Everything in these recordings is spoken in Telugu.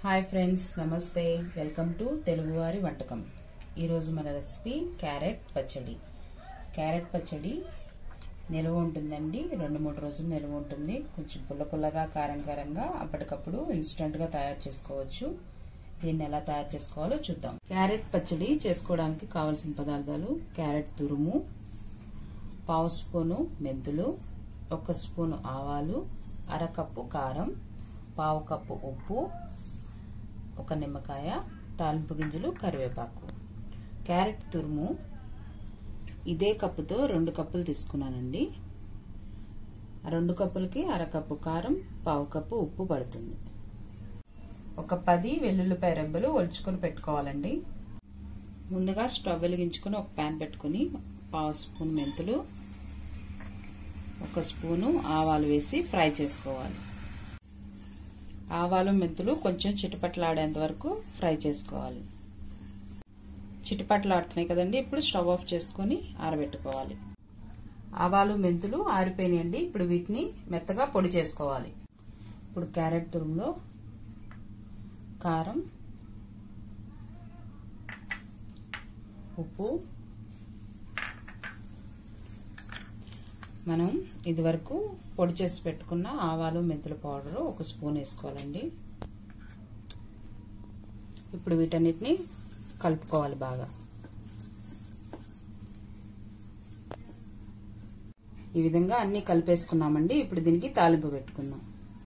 హాయ్ ఫ్రెండ్స్ నమస్తే వెల్కమ్ టు తెలుగువారి వంటకం ఈరోజు మన రెసిపీ క్యారెట్ పచ్చడి క్యారెట్ పచ్చడి నిల్వ ఉంటుందండి రెండు మూడు రోజులు నిల్వ ఉంటుంది కొంచెం పుల్ల పుల్లగా కారం కారంగా అప్పటికప్పుడు ఇన్స్టెంట్గా తయారు చేసుకోవచ్చు దీన్ని ఎలా తయారు చేసుకోవాలో చూద్దాం క్యారెట్ పచ్చడి చేసుకోవడానికి కావలసిన పదార్థాలు క్యారెట్ తురుము పావు స్పూను మెంతులు ఒక స్పూను ఆవాలు అరకప్పు కారం పావు కప్పు ఉప్పు ఒక నిమ్మకాయ తాలింపు గింజలు కరివేపాకు క్యారెట్ తురుము ఇదే కప్పుతో రెండు కప్పులు తీసుకున్నానండి రెండు కప్పులకి అరకప్పు కారం పావు కప్పు ఉప్పు పడుతుంది ఒక పది వెల్లుల్లిపాయ రెబ్బలు ఒలుచుకొని పెట్టుకోవాలండి ముందుగా స్టవ్ వెలిగించుకొని ఒక ప్యాన్ పెట్టుకుని పావు స్పూన్ మెంతులు ఒక స్పూను ఆవాలు వేసి ఫ్రై చేసుకోవాలి ఆవాలు మెంతులు కొంచెం చిటపట్లాడేంత వరకు ఫ్రై చేసుకోవాలి చిటపట్లాడుతున్నాయి కదండి ఇప్పుడు స్టవ్ ఆఫ్ చేసుకొని ఆరబెట్టుకోవాలి ఆవాలు మెంతులు ఆరిపోయినాయండి ఇప్పుడు వీటిని మెత్తగా పొడి చేసుకోవాలి ఇప్పుడు క్యారెట్ తురుములో కారం ఉప్పు మనం ఇదివరకు పొడి చేసి పెట్టుకున్న ఆవాలు మెంతుల పౌడర్ ఒక స్పూన్ వేసుకోవాలండి ఇప్పుడు వీటన్నిటిని కలుపుకోవాలి బాగా ఈ విధంగా అన్ని కలిపేసుకున్నామండి ఇప్పుడు దీనికి తాలింపు పెట్టుకుందాం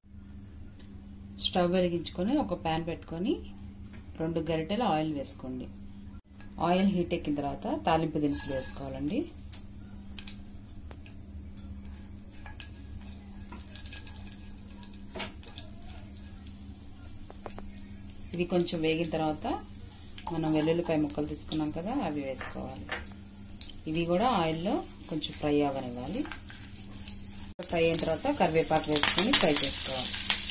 స్టవ్ వెలిగించుకొని ఒక ప్యాన్ పెట్టుకొని రెండు గరిటెల ఆయిల్ వేసుకోండి ఆయిల్ హీట్ ఎక్కిన తర్వాత తాలింపు దినుసులు వేసుకోవాలండి ఇవి కొంచెం వేగిన తర్వాత మనం వెల్లుల్లిపాయ ముక్కలు తీసుకున్నాం కదా అవి వేసుకోవాలి ఇవి కూడా ఆయిల్లో కొంచెం ఫ్రై అవ్వనివ్వాలి ఫ్రై అయిన తర్వాత కరివేపాకు వేసుకొని ఫ్రై చేసుకోవాలి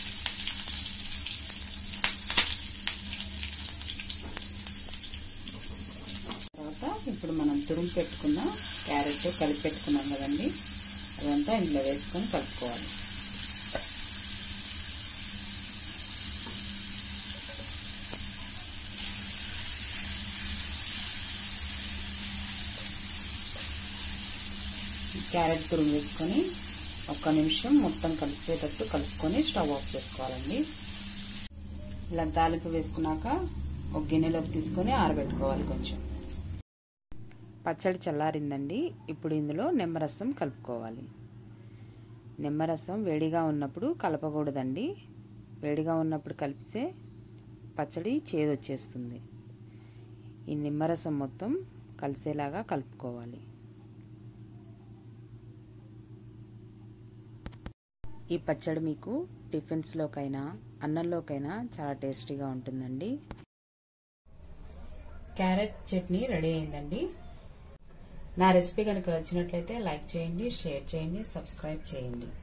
తర్వాత ఇప్పుడు మనం తురుము పెట్టుకున్న క్యారెట్ కలిపి పెట్టుకున్నాం కదండి అదంతా ఇందులో వేసుకొని కలుపుకోవాలి క్యారెట్ తురుము వేసుకొని ఒక్క నిమిషం మొత్తం కలిసేటట్టు కలుపుకొని స్టవ్ ఆఫ్ చేసుకోవాలండి ఇలా తాలింపు వేసుకున్నాక ఒక గిన్నెలోకి తీసుకొని ఆరబెట్టుకోవాలి కొంచెం పచ్చడి చల్లారిందండి ఇప్పుడు ఇందులో నిమ్మరసం కలుపుకోవాలి నిమ్మరసం వేడిగా ఉన్నప్పుడు కలపకూడదండి వేడిగా ఉన్నప్పుడు కలిపితే పచ్చడి చేదొచ్చేస్తుంది ఈ నిమ్మరసం మొత్తం కలిసేలాగా కలుపుకోవాలి ఈ పచ్చడి మీకు టిఫిన్స్లోకైనా అన్నంలోకైనా చాలా టేస్టీగా ఉంటుందండి క్యారెట్ చట్నీ రెడీ అయిందండి నా రెసిపీ కనుక నచ్చినట్లయితే లైక్ చేయండి షేర్ చేయండి సబ్స్క్రైబ్ చేయండి